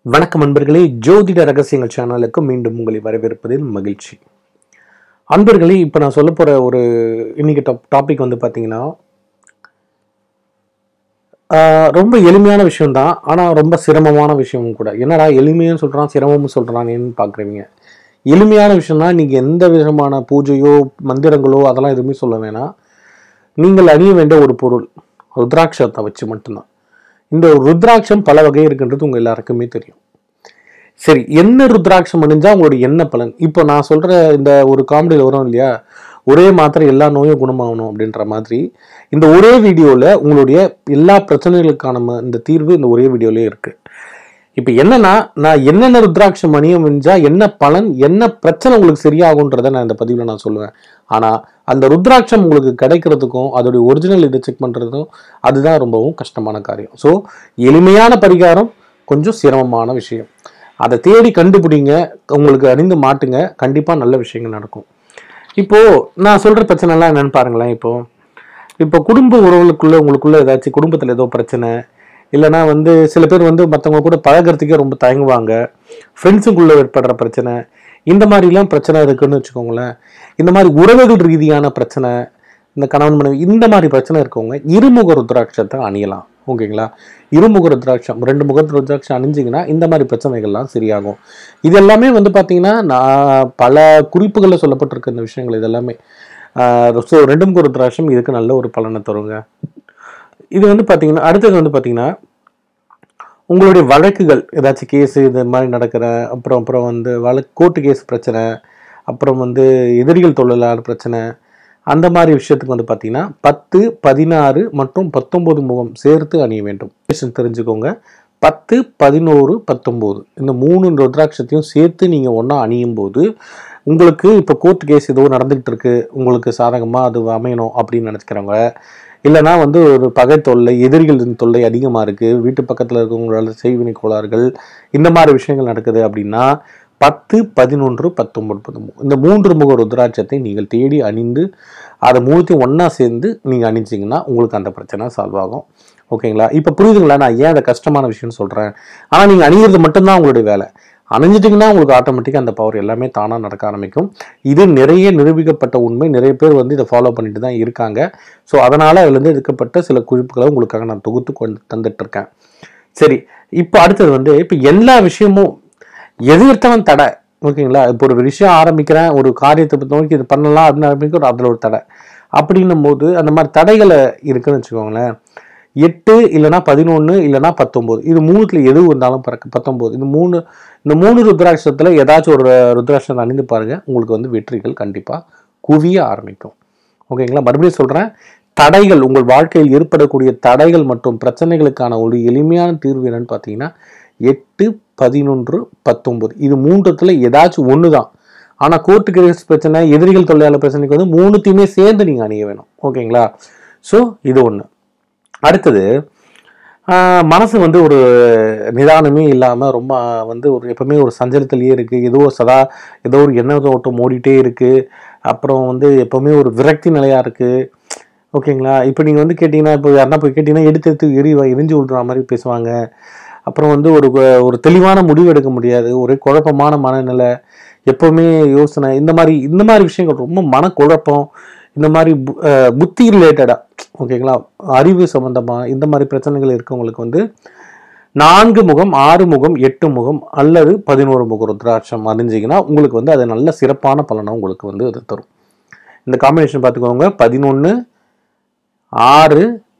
வணக்கம் அன்பர்களே ஜோதிட ரகசியங்கள் சேனலுக்கு மீண்டும் உங்களை வரவேற்பதில் மகிழ்ச்சி அன்பர்களே இப்போ நான் சொல்ல போகிற ஒரு இன்னைக்கு டாபிக் வந்து பார்த்தீங்கன்னா ஆஹ், ரொம்ப எளிமையான விஷயம்தான் ஆனால் ரொம்ப சிரமமான விஷயமும் கூட என்னடா எளிமையும் சொல்கிறான் சிரமமும் சொல்கிறானேன்னு பார்க்குறீங்க எளிமையான விஷயம்னா நீங்கள் எந்த விதமான பூஜையோ மந்திரங்களோ அதெல்லாம் எதுவுமே சொல்ல வேணாம் நீங்கள் அணிய வேண்டிய ஒரு பொருள் ருத்ராட்சத்தை வச்சு மட்டும்தான் இந்த ருத்ராட்சம் பல வகை இருக்குன்றது உங்க எல்லாருக்குமே தெரியும் சரி என்ன ருத்ராட்சம் அணிஞ்சா உங்களுடைய என்ன பலன் இப்போ நான் சொல்ற இந்த ஒரு காமெடியில் வரும் இல்லையா ஒரே மாத்திரை எல்லா நோயும் குணமாகணும் அப்படின்ற மாதிரி இந்த ஒரே வீடியோவில் உங்களுடைய எல்லா பிரச்சனைகளுக்கான ம- இந்த தீர்வு இந்த ஒரே வீடியோலயே இருக்கு இப்போ என்னன்னா நான் என்னென்ன ருத்ராட்சம் அணியம் அணிஞ்சா என்ன பலன் என்ன பிரச்சனை உங்களுக்கு சரியாகுன்றதை நான் இந்த பதிவில் நான் சொல்லுவேன் ஆனால் அந்த ருத்ராட்சம் உங்களுக்கு கிடைக்கிறதுக்கும் அதோடைய ஒரிஜினல் இதை செக் பண்ணுறதும் அதுதான் ரொம்பவும் கஷ்டமான காரியம் ஸோ எளிமையான பரிகாரம் கொஞ்சம் சிரமமான விஷயம் அதை தேடி கண்டுபிடிங்க உங்களுக்கு அறிந்து மாட்டுங்க கண்டிப்பாக நல்ல விஷயங்கள் நடக்கும் இப்போ நான் சொல்ற பிரச்சனை எல்லாம் என்னன்னு பாருங்களேன் இப்போ இப்போ குடும்ப உறவுகளுக்குள்ள உங்களுக்குள்ள ஏதாச்சும் குடும்பத்தில் ஏதோ பிரச்சனை இல்லைன்னா வந்து சில பேர் வந்து மற்றவங்க கூட பழகுறதுக்கே ரொம்ப தயங்குவாங்க ஃப்ரெண்ட்ஸுக்குள்ள ஏற்படுற பிரச்சனை இந்த மாதிரிலாம் பிரச்சனை இருக்குன்னு வச்சுக்கோங்களேன் இந்த மாதிரி உறவுகள் ரீதியான பிரச்சனை இந்த கணவன் மனைவி இந்த மாதிரி பிரச்சனை இருக்கவங்க இருமுக ருத்ராட்சத்தை அணியலாம் ஓகேங்களா இருமுக ருத்ராட்சம் ரெண்டு முக ருத்ராட்சம் அணிஞ்சிங்கன்னா இந்த மாதிரி பிரச்சனைகள்லாம் சரியாகும் இது எல்லாமே வந்து பார்த்தீங்கன்னா நான் பல குறிப்புகளில் சொல்லப்பட்டிருக்க இந்த விஷயங்கள் இது எல்லாமே ஸோ ரெண்டு முக ருத்ராட்சம் இதுக்கு நல்ல ஒரு பலனை தருங்க இது வந்து பார்த்தீங்கன்னா அடுத்தது வந்து பார்த்தீங்கன்னா உங்களுடைய வழக்குகள் ஏதாச்சும் கேஸ் இது மாதிரி நடக்கிற அப்புறம் அப்புறம் வந்து வழக்கு கோர்ட்டு கேஸ் பிரச்சனை அப்புறம் வந்து எதிரிகள் தொழிலாளர் பிரச்சனை அந்த மாதிரி விஷயத்துக்கு வந்து பார்த்தீங்கன்னா பத்து பதினாறு மற்றும் பத்தொன்பது முகம் சேர்த்து அணிய வேண்டும் விஷயம் தெரிஞ்சுக்கோங்க பத்து பதினோரு பத்தொம்போது இந்த மூணு ருத்ராட்சத்தையும் சேர்த்து நீங்கள் ஒன்றா அணியும் போது உங்களுக்கு இப்போ கோர்ட் கேஸ் ஏதோ நடந்துகிட்டு இருக்கு உங்களுக்கு சாதகமாக அது அமையணும் அப்படின்னு நினைக்கிறவங்க இல்லைனா வந்து ஒரு பகை தொல்லை எதிரிகளின் தொல்லை அதிகமாக இருக்குது வீட்டு பக்கத்தில் இருக்கவங்களால செய்வினை கோளாறுகள் இந்த மாதிரி விஷயங்கள் நடக்குது அப்படின்னா பத்து பதினொன்று பத்தொன்பது பத்தொன்பது இந்த மூன்று முக ருத்ராட்சத்தை நீங்கள் தேடி அணிந்து அதை மூணுத்தையும் ஒன்றா சேர்ந்து நீங்கள் அணிஞ்சிங்கன்னா உங்களுக்கு அந்த பிரச்சனை சால்வ் ஆகும் ஓகேங்களா இப்போ புரியுதுங்களா நான் ஏன் அதை கஷ்டமான விஷயம்னு சொல்கிறேன் ஆனால் நீங்கள் அணியிறது மட்டும்தான் உங்களுடைய வேலை அணிஞ்சிட்டிங்கன்னா உங்களுக்கு ஆட்டோமேட்டிக்காக அந்த பவர் எல்லாமே தானாக நடக்க ஆரம்பிக்கும் இது நிறைய நிரூபிக்கப்பட்ட உண்மை நிறைய பேர் வந்து இதை ஃபாலோ பண்ணிட்டு தான் இருக்காங்க ஸோ அதனால் அதுலேருந்து எடுக்கப்பட்ட சில குறிப்புகளை உங்களுக்காக நான் தொகுத்து கொண்டு தந்துட்டு இருக்கேன் சரி இப்போ அடுத்தது வந்து இப்போ எல்லா விஷயமும் எது எடுத்தாலும் தடை ஓகேங்களா இப்போ ஒரு விஷயம் ஆரம்பிக்கிறேன் ஒரு காரியத்தை பத்தி நோக்கி இது பண்ணலாம் அப்படின்னு ஆரம்பிக்கும் அதில் ஒரு தடை அப்படின்னும் போது அந்த மாதிரி தடைகளை இருக்குன்னு வச்சுக்கோங்களேன் எட்டு இல்லைன்னா பதினொன்று இல்லைன்னா பத்தொம்போது இது மூணுத்துல எது இருந்தாலும் பிறக்க பத்தொம்போது இந்த மூணு இந்த மூணு ருத்ராட்சத்தில் ஏதாச்சும் ஒரு ருத்ராட்சம் அணிந்து பாருங்க உங்களுக்கு வந்து வெற்றிகள் கண்டிப்பாக குவிய ஆரம்பிக்கும் ஓகேங்களா மறுபடியும் சொல்கிறேன் தடைகள் உங்கள் வாழ்க்கையில் ஏற்படக்கூடிய தடைகள் மற்றும் பிரச்சனைகளுக்கான ஒரு எளிமையான தீர்வு என்னன்னு பார்த்தீங்கன்னா எட்டு பதினொன்று பத்தொன்பது இது மூன்றத்தில் ஏதாச்சும் ஒன்று தான் ஆனால் கோர்ட்டு கேஸ் பிரச்சனை எதிரிகள் தொழிலாளர் பிரச்சனைக்கு வந்து மூணுத்தையுமே சேர்ந்து நீங்கள் அணிய வேணும் ஓகேங்களா ஸோ இது ஒன்று அடுத்தது ஆஹ், மனசு வந்து ஒரு நிதானமே இல்லாமல் ரொம்ப வந்து ஒரு எப்பவுமே ஒரு சஞ்சலத்திலேயே இருக்குது ஏதோ சதா ஏதோ ஒரு எண்ணெய் ஓட்டம் ஓடிட்டே இருக்குது அப்புறம் வந்து எப்பவுமே ஒரு விரக்தி நிலையாக இருக்குது ஓகேங்களா இப்போ நீங்கள் வந்து கேட்டிங்கன்னா இப்போ யாருன்னா போய் கேட்டிங்கன்னா எடுத்து எடுத்து எரி எரிஞ்சு விடுற மாதிரி பேசுவாங்க அப்புறம் வந்து ஒரு ஒரு தெளிவான முடிவு எடுக்க முடியாது ஒரே குழப்பமான மனநிலை எப்பவுமே யோசனை இந்த மாதிரி இந்த மாதிரி விஷயங்கள் ரொம்ப மனக்குழப்பம் இந்த மாதிரி பு- அஹ் புத்தி ரிலேட்டடாக ஓகேங்களா அறிவு சம்பந்தமாக இந்த மாதிரி பிரச்சனைகள் இருக்கவங்களுக்கு வந்து நான்கு முகம் ஆறு முகம் எட்டு முகம் அல்லது பதினோரு முக ருத்ராட்சம் அறிஞ்சிங்கன்னா உங்களுக்கு வந்து அது நல்ல சிறப்பான பலனை உங்களுக்கு வந்து அது தரும் இந்த காம்பினேஷன் பார்த்துக்கோங்க பதினொன்று ஆறு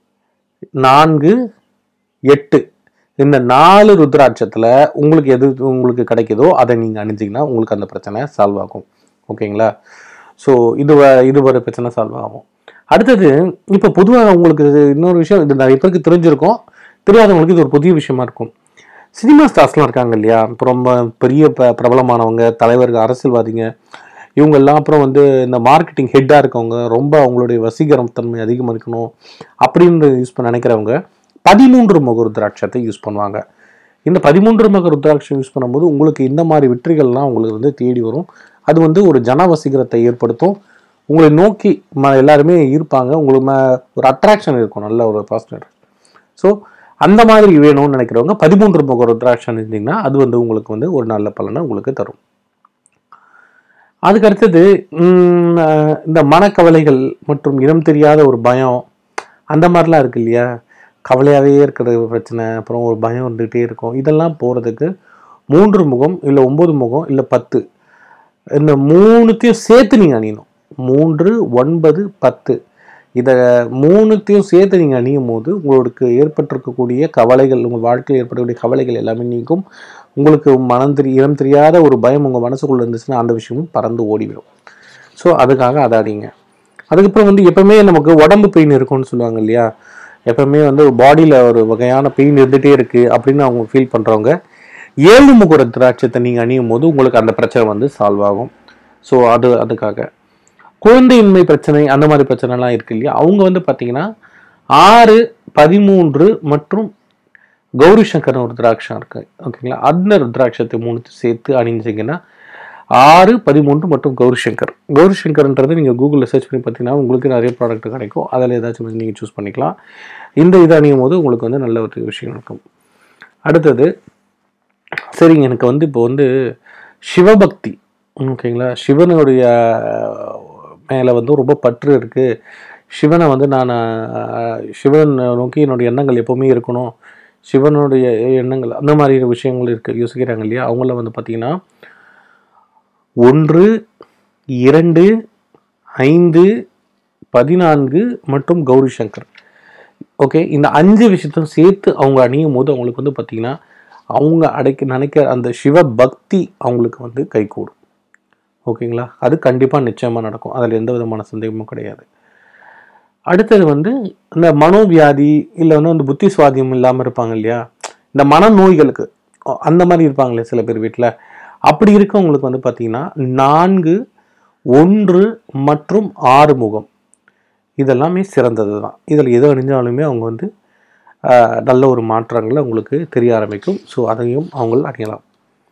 நான்கு எட்டு இந்த நாலு ருத்ராட்சத்தில் உங்களுக்கு எது உங்களுக்கு கிடைக்குதோ அதை நீங்கள் அணிஞ்சிங்கன்னா உங்களுக்கு அந்த பிரச்சனை சால்வ் ஆகும் ஓகேங்களா ஸோ இது வ- இது ஒரு பிரச்சனை சால்வ் ஆகும் அடுத்தது இப்போ பொதுவாக உங்களுக்கு இது இன்னொரு விஷயம் இது நிறைய பேருக்கு தெரிஞ்சிருக்கும் தெரியாதவங்களுக்கு இது ஒரு புதிய விஷயமா இருக்கும் சினிமா ஸ்டார்ஸ்லாம் இருக்காங்க இல்லையா இப்போ ரொம்ப பெரிய ப பிரபலமானவங்க தலைவர்கள் அரசியல்வாதிங்க இவங்க எல்லாம் அப்புறம் வந்து இந்த மார்க்கெட்டிங் ஹெட்டாக இருக்கவங்க ரொம்ப அவங்களுடைய வசீகரம் தன்மை அதிகமாக இருக்கணும் அப்படின்னு யூஸ் பண்ண நினைக்கிறவங்க பதிமூன்று முக ருத்ராட்சத்தை யூஸ் பண்ணுவாங்க இந்த பதிமூன்று முக ருத்ராட்சம் யூஸ் பண்ணும்போது உங்களுக்கு இந்த மாதிரி வெற்றிகள்லாம் உங்களுக்கு வந்து தேடி வரும் அது வந்து ஒரு ஜன வசீகரத்தை ஏற்படுத்தும் உங்களை நோக்கி ம எல்லாருமே இருப்பாங்க உங்களுக்கு ம ஒரு அட்ராக்ஷன் இருக்கும் நல்ல ஒரு பாசிட்டிவ் ஸோ அந்த மாதிரி வேணும்னு நினைக்கிறவங்க பதிமூன்று முக ருத்ராட்சம் இருந்தீங்கன்னா அது வந்து உங்களுக்கு வந்து ஒரு நல்ல பலனை உங்களுக்கு தரும் அதுக்கு அடுத்தது உம், அஹ், இந்த மனக்கவலைகள் மற்றும் இனம் தெரியாத ஒரு பயம் அந்த மாதிரிலாம் இருக்கு இல்லையா கவலையாகவே இருக்கிற பிரச்சனை அப்புறம் ஒரு பயம் வந்துகிட்டே இருக்கும் இதெல்லாம் போகிறதுக்கு மூன்று முகம் இல்லை ஒம்பது முகம் இல்லை பத்து இந்த மூணுத்தையும் சேர்த்து நீங்கள் அணியணும் மூன்று ஒன்பது பத்து இதை மூணுத்தையும் சேர்த்து நீங்கள் அணியும் போது உங்களுக்கு ஏற்பட்டிருக்கக்கூடிய கவலைகள் உங்கள் வாழ்க்கையில் ஏற்படக்கூடிய கவலைகள் எல்லாமே நீக்கும் உங்களுக்கு மனம் தெரி இனம் தெரியாத ஒரு பயம் உங்கள் மனசுக்குள்ளே இருந்துச்சுன்னா அந்த விஷயமும் பறந்து ஓடிவிடும் ஸோ அதுக்காக அதை அடிங்க அதுக்கப்புறம் வந்து எப்பவுமே நமக்கு உடம்பு பெயின் இருக்கும்னு சொல்லுவாங்க இல்லையா எப்பவுமே வந்து பாடியில் ஒரு வகையான பெயின் இருந்துகிட்டே இருக்குது அப்படின்னு அவங்க ஃபீல் பண்ணுறவங்க ஏழு முகுர திராட்சத்தை நீங்கள் அணியும் போது உங்களுக்கு அந்த பிரச்சனை வந்து சால்வ் ஆகும் ஸோ அது அதுக்காக குழந்தையின்மை பிரச்சனை அந்த மாதிரி பிரச்சனைலாம் இருக்கு இல்லையா அவங்க வந்து பார்த்தீங்கன்னா ஆறு பதிமூன்று மற்றும் கௌரி சங்கர்னு ஒரு ருத்ராட்சம் இருக்கு ஓகேங்களா அந்த ருத்ராட்சத்தை மூணு சேர்த்து அணிஞ்சிங்கன்னா ஆறு பதிமூன்று மற்றும் கௌரி சங்கர் கௌரி சங்கர்ன்றது நீங்கள் கூகுளில் சர்ச் பண்ணி பார்த்தீங்கன்னா உங்களுக்கு நிறைய ப்ராடக்ட் கிடைக்கும் அதில் ஏதாச்சும் வந்து நீங்கள் சூஸ் பண்ணிக்கலாம் இந்த இதை அணியும் போது உங்களுக்கு வந்து நல்ல ஒரு விஷயம் இருக்கும் அடுத்தது சரிங்க எனக்கு வந்து இப்போ வந்து சிவபக்தி ஓகேங்களா சிவனுடைய மேலே வந்து ரொம்ப பற்று இருக்குது சிவனை வந்து நான் அஹ், சிவன் நோக்கி என்னுடைய எண்ணங்கள் எப்போவுமே இருக்கணும் சிவனுடைய எண்ணங்கள் அந்த மாதிரி விஷயங்கள் இருக்கு யோசிக்கிறாங்க இல்லையா அவங்கள வந்து பார்த்தீங்கன்னா ஒன்று இரண்டு ஐந்து பதினான்கு மற்றும் கௌரி சங்கர் ஓகே இந்த அஞ்சு விஷயத்தையும் சேர்த்து அவங்க அணியும் போது அவங்களுக்கு வந்து பார்த்தீங்கன்னா அவங்க அடைக்க நினைக்கிற அந்த சிவ பக்தி அவங்களுக்கு வந்து கைகூடும் ஓகேங்களா அது கண்டிப்பாக நிச்சயமாக நடக்கும் அதில் எந்த விதமான சந்தேகமும் கிடையாது அடுத்தது வந்து இந்த மனோவியாதி இல்லை வந்து அந்த புத்தி சுவாதியம் இல்லாமல் இருப்பாங்க இல்லையா இந்த மனநோய்களுக்கு அ- அந்த மாதிரி இருப்பாங்களே சில பேர் வீட்டில் அப்படி இருக்கவங்களுக்கு வந்து பார்த்தீங்கன்னா நான்கு ஒன்று மற்றும் ஆறு முகம் இதெல்லாமே சிறந்தது தான் இதில் எது அணிஞ்சாலுமே அவங்க வந்து ஆஹ், நல்ல ஒரு மாற்றங்கள் அவங்களுக்கு தெரிய ஆரம்பிக்கும் ஸோ அதையும் அவங்க அடையலாம்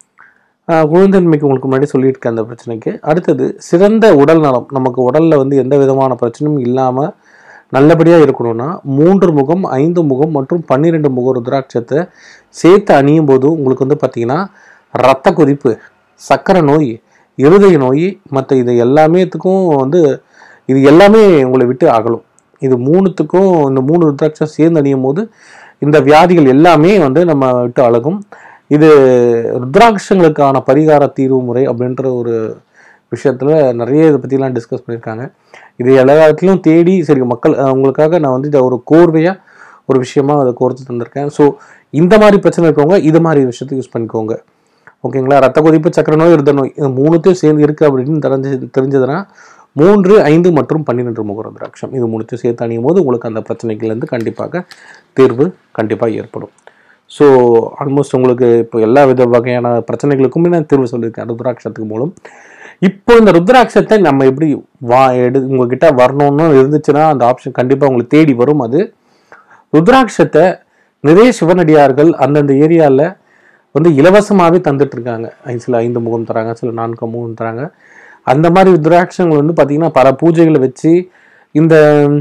ஆஹ், குழந்தைன்மைக்கு உங்களுக்கு முன்னாடி சொல்லியிருக்கேன் அந்த பிரச்சனைக்கு அடுத்தது சிறந்த உடல் நலம் நமக்கு உடலில் வந்து எந்த விதமான பிரச்சனையும் இல்லாமல் நல்லபடியாக இருக்கணும்னா மூன்று முகம் ஐந்து முகம் மற்றும் பன்னிரெண்டு முக ருத்ராட்சத்தை சேர்த்து அணியும் போது உங்களுக்கு வந்து பார்த்தீங்கன்னா ரத்த கொதிப்பு சக்கரை நோய் இருதய நோய் மற்ற இது எல்லாமேத்துக்கும் வந்து இது எல்லாமே உங்களை விட்டு அகலும் இது மூணுத்துக்கும் இந்த மூணு ருத்ராட்சம் சேர்ந்து அணியும் போது இந்த வியாதிகள் எல்லாமே வந்து நம்ம விட்டு அழகும் இது ருத்ராட்சங்களுக்கான பரிகார தீர்வு முறை அப்படின்ற ஒரு விஷயத்துல நிறைய இதை பற்றிலாம் டிஸ்கஸ் பண்ணியிருக்காங்க இது எல்லா இடத்துலையும் தேடி சரி மக்கள் அஹ், உங்களுக்காக நான் வந்து இதை ஒரு கோர்வையாக ஒரு விஷயமா அதை கோர்த்து தந்திருக்கேன் ஸோ இந்த மாதிரி பிரச்சனை இருக்கவங்க இது மாதிரி விஷயத்தை யூஸ் பண்ணிக்கோங்க ஓகேங்களா ரத்த கொதிப்பு சக்கரை நோய் இருத நோய் இது மூணுத்தையும் சேர்ந்து இருக்கு அப்படின்னு தெரிஞ்சு தெரிஞ்சதுன்னா மூன்று ஐந்து மற்றும் பன்னிரெண்டு முகருத்ராட்சம் இது மூணுத்தையும் சேர்த்து அணியும் போது உங்களுக்கு அந்த பிரச்சனைகள்லேருந்து கண்டிப்பாக தீர்வு கண்டிப்பாக ஏற்படும் ஸோ ஆல்மோஸ்ட் உங்களுக்கு இப்போ எல்லா வித வகையான பிரச்சனைகளுக்குமே நான் தீர்வு சொல்லியிருக்கேன் ருத்ராட்சத்துக்கு மூலம் இப்போ இந்த ருத்ராட்சத்தை நம்ம எப்படி வா எடு உங்ககிட்ட வரணும்னு இருந்துச்சுன்னா அந்த ஆப்ஷன் கண்டிப்பாக உங்களுக்கு தேடி வரும் அது ருத்ராட்சத்தை நிறைய சிவனடியார்கள் அந்தந்த ஏரியாவில் வந்து இலவசமாகவே தந்துட்டு இருக்காங்க ஐ- சில ஐந்து முகம் தராங்க சில நான்கு முகம் தராங்க அந்த மாதிரி ருத்ராட்சங்கள் வந்து பார்த்தீங்கன்னா பல பூஜைகளை வச்சு இந்த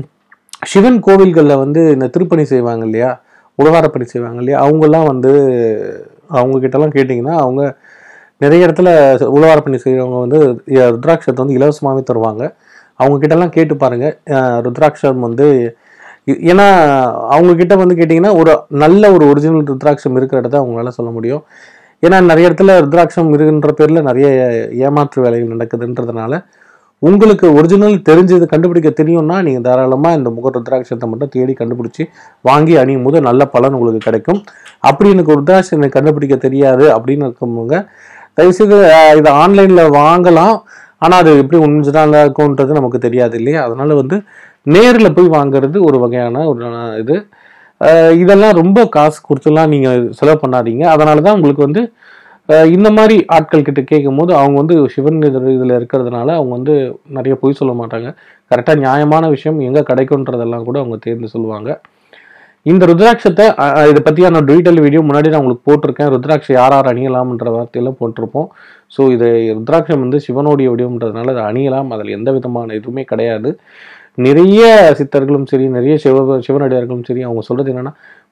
சிவன் கோவில்களில் வந்து இந்த திருப்பணி செய்வாங்க இல்லையா உலகாரப்பணி செய்வாங்க இல்லையா அவங்கெல்லாம் வந்து அவங்க கிட்டலாம் கேட்டிங்கன்னா அவங்க நிறைய இடத்துல உழவாரப்பணி செய்கிறவங்க வந்து அஹ், ருத்ராட்சத்தை வந்து இலவசமாகவே தருவாங்க அவங்க கிட்டலாம் கேட்டு பாருங்க அஹ், ருத்ராட்சம் வந்து இ- ஏன்னா அவங்க கிட்ட வந்து கேட்டிங்கன்னா ஒரு நல்ல ஒரு ஒரிஜினல் ருத்ராட்சம் இருக்கிற இடத்த அவங்களால சொல்ல முடியும் ஏன்னா நிறைய இடத்துல ருத்ராட்சம் இருக்குன்ற பேரில் நிறைய ஏமாற்று வேலைகள் நடக்குதுன்றதுனால உங்களுக்கு ஒரிஜினல் தெரிஞ்சது கண்டுபிடிக்க தெரியும்னா நீங்கள் தாராளமாக இந்த முக ருத்ராட்சத்தை மட்டும் தேடி கண்டுபிடிச்சி வாங்கி அணியும் போது நல்ல பலன் உங்களுக்கு கிடைக்கும் அப்படி எனக்கு ருத்ராட்சம் எனக்கு கண்டுபிடிக்க தெரியாது அப்படின்னு இருக்கவங்க தயவுசெய்து அஹ், இதை ஆன்லைனில் வாங்கலாம் ஆனால் அது எப்படி ஒரிஜினலாக இருக்கும்ன்றது நமக்கு தெரியாது இல்லையா அதனால வந்து நேரில் போய் வாங்குறது ஒரு வகையான ஒரு அஹ், இது அஹ், இதெல்லாம் ரொம்ப காசு கொடுத்துலாம் நீங்கள் செலவு பண்ணாதீங்க அதனால தான் உங்களுக்கு வந்து அஹ், இந்த மாதிரி ஆட்கள் கிட்ட கேட்கும் போது அவங்க வந்து சிவன் இதில் இதில் இருக்கிறதுனால அவங்க வந்து நிறைய பொய் சொல்ல மாட்டாங்க கரெக்டாக நியாயமான விஷயம் எங்கே கிடைக்குன்றதெல்லாம் கூட அவங்க தேர்ந்து சொல்லுவாங்க இந்த ருத்ராட்சத்தை அஹ், அஹ், இதை பற்றியான டீட்டெயில் வீடியோ முன்னாடி நான் உங்களுக்கு போட்டிருக்கேன் ருத்ராட்சம் யார் யார் அணியலாம்ன்ற வார்த்தையெல்லாம் போட்டிருப்போம் ஸோ இது ருத்ராட்சம் வந்து சிவனுடைய வடிவம்ன்றதுனால அதை அணியலாம் அதில் எந்த விதமான இதுவுமே கிடையாது நிறைய சித்தர்களும் சரி நிறைய சிவ சிவனடியார்களும் சரி அவங்க சொல்றது என்னன்னா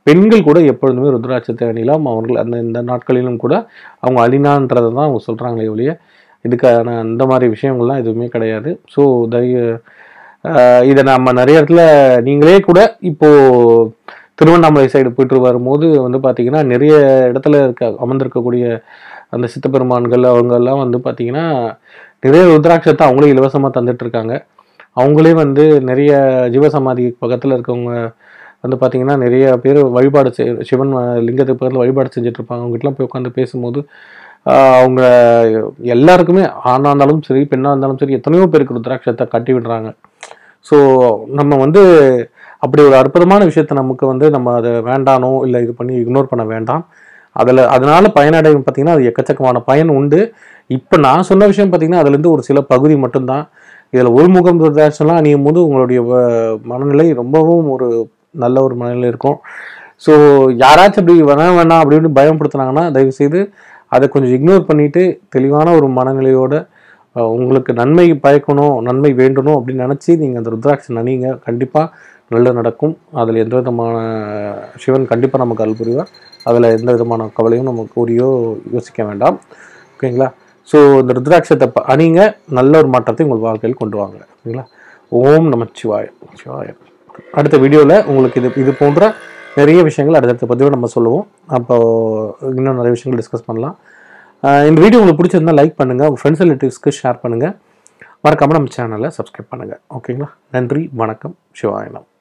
பெண்கள் கூட எப்பொழுதுமே ருத்ராட்சத்தை அணியலாம் அவர்கள் அந்த இந்த நாட்களிலும் கூட அவங்க அணினான்றதை தான் அவங்க சொல்கிறாங்களே ஒழிய இதுக்கான அந்த மாதிரி விஷயங்கள்லாம் எதுவுமே கிடையாது ஸோ தய ஆஹ் இதை நம்ம நிறைய இடத்துல நீங்களே கூட இப்போ திருவண்ணாமலை சைடு போயிட்டு வரும்போது வந்து பார்த்தீங்கன்னா நிறைய இடத்துல இருக்க அமர்ந்திருக்கக்கூடிய அந்த சித்தப்பெருமான்கள் அவங்க எல்லாம் வந்து பார்த்தீங்கன்னா நிறைய ருத்ராட்சத்தை அவங்களே இலவசமாக தந்துட்டு இருக்காங்க அவங்களே வந்து நிறைய ஜீவசமாதி பக்கத்தில் இருக்கவங்க வந்து பார்த்தீங்கன்னா நிறைய பேர் வழிபாடு செய் சிவன் லிங்கத்துக்கு பக்கத்தில் வழிபாடு செஞ்சுட்டு இருப்பாங்க அவங்ககிட்டலாம் போய் உட்காந்து பேசும்போது ஆஹ் அவங்க எல்லாருக்குமே ஆணாக இருந்தாலும் சரி பெண்ணாக இருந்தாலும் சரி எத்தனையோ பேருக்கு ருத்ராட்சத்தை கட்டி விடுறாங்க ஸோ நம்ம வந்து அப்படி ஒரு அற்புதமான விஷயத்த நமக்கு வந்து நம்ம அதை வேண்டானோ இல்லை இது பண்ணி இக்னோர் பண்ண வேண்டாம் அதில் அதனால பயனடையும் பார்த்தீங்கன்னா அது எக்கச்சக்கமான பயன் உண்டு இப்போ நான் சொன்ன விஷயம் பார்த்தீங்கன்னா அதுலேருந்து ஒரு சில பகுதி மட்டும்தான் இதில் உள்முகம் ருத்ராட்சம்லாம் அணியும் போது உங்களுடைய வ- மனநிலை ரொம்பவும் ஒரு நல்ல ஒரு மனநிலை இருக்கும் ஸோ யாராச்சும் அப்படி வேணாம் வேணாம் அப்படின்னு பயப்படுத்துனாங்கன்னா தயவுசெய்து அதை கொஞ்சம் இக்னோர் பண்ணிட்டு தெளிவான ஒரு மனநிலையோட அஹ், உங்களுக்கு நன்மை பயக்கணும் நன்மை வேண்டணும் அப்படின்னு நினச்சி நீங்கள் அந்த ருத்ராட்சம் அணிங்க கண்டிப்பாக நல்லது நடக்கும் அதில் எந்த விதமான சிவன் கண்டிப்பாக நமக்கு அருள் புரிவார் அதில் எந்த விதமான கவலையும் நம்ம கூறியோ யோசிக்க வேண்டாம் ஓகேங்களா ஸோ இந்த ருத்ராட்சத்தை ப- அணிங்க நல்ல ஒரு மாற்றத்தை உங்கள் வாழ்க்கையில் கொண்டு வாங்க ஓகேங்களா ஓம் நம சிவாய சிவாய அடுத்த வீடியோவில் உங்களுக்கு இது இது போன்ற நிறைய விஷயங்கள் அடுத்தடுத்த பதிவு நம்ம சொல்லுவோம் அப்போ இன்னும் நிறைய விஷயங்கள் டிஸ்கஸ் பண்ணலாம் ஆஹ் இந்த வீடியோ உங்களுக்கு பிடிச்சிருந்தா லைக் பண்ணுங்கள் உங்கள் ஃப்ரெண்ட்ஸ் ரிலேட்டிவ்ஸ்க்கு ஷேர் பண்ணுங்கள் மறக்காமல் நம்ம சேனலை சப்ஸ்கிரைப் பண்ணுங்கள் ஓகேங்களா நன்றி வணக்கம் சிவாயனம்